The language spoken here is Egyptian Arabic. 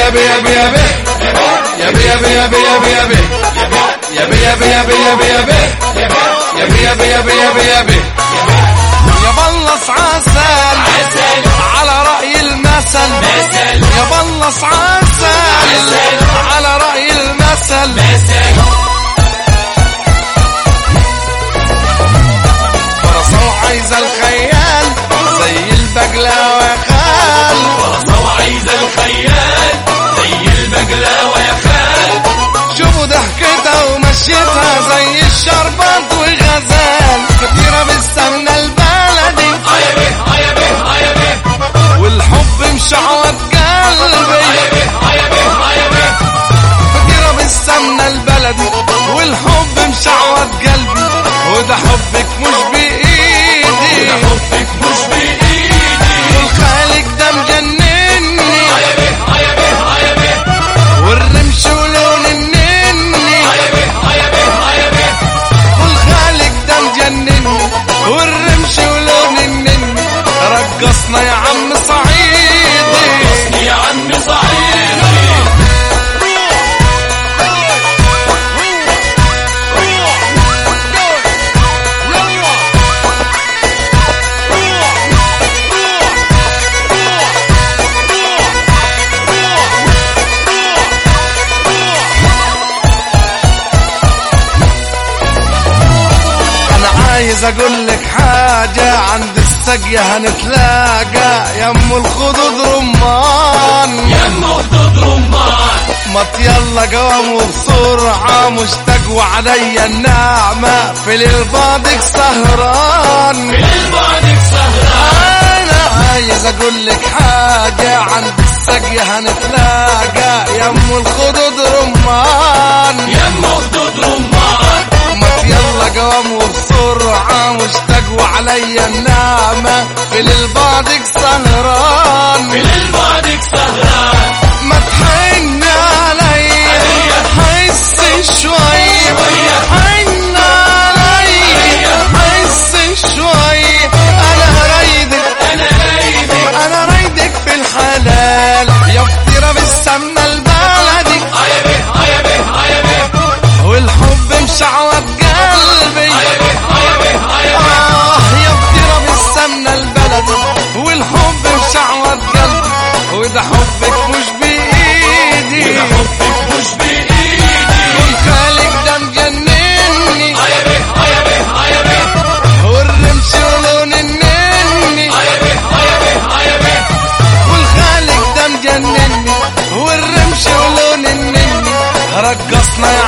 يبي يبي يبي يبي يبي يبي يبي يبي يبي يبي يبي يبي يبي يبي يبي يبي يبي يا بلص عسل على رأي المثل يا بلص عسل على رأي المثل فرصة وعايزة الخيال زي البقلاوة يا خال فرصة وعايزة الخيال زي البقلاوة يا خال شوفوا ضحكتها ومشيتها زي الشربات والغزال فطيرة بالسمنة البلدي هيا به هيا به هيا به والحب مشعوط قلبي هيا به هيا به هيا به فطيرة بالسمنة البلدي والحب مشعوط قلبي وده حبك مش بإيدي ده حبك مش بإيدي والخالق ده مجنني هيا به هيا به هيا به والرمش ولون النني هيا به هيا به هيا به والخالق ده مجنني والرمش ولون النني رقصنا يا عم صعيدي حسني يا عم صعيدي انا عايز اقول لك حاجة عند السقية هنتلاقى يا ام الخدود رمان يم خدود رمان مط يلا قوم وبسرعة مشتاق وعليا النعمة في ليل بعدك سهران من بعدك سهران انا عايز اقول لك حاجة عند السقية هنتلاقى يا ام الخدود رمان يم خدود رمان مط يلا قوم وبسرعة مشتاق وعليا النعمة في ليل بعدك سهران من بعدك سهران ما تحن عليا حس شوي حن عليا حس شوي انا رايدك أنا رايدك انا رايدك في الحلال يا فطيرة بالسمنة البلدي هيا به هيا به هيا به والحب مشعوط قلبي هيا به هيا به هيا به آه يا فطيرة بالسمنة البلدي والحب مشعوط قلبي وده حبك مش بإيدي ده حبك مش بإيدي والخالق ده مجنني هيا به هيا به هيا به والرمش ولون النني هيا به هيا به هيا به والخالق ده مجنني والرمش ولون النني رقصنا يا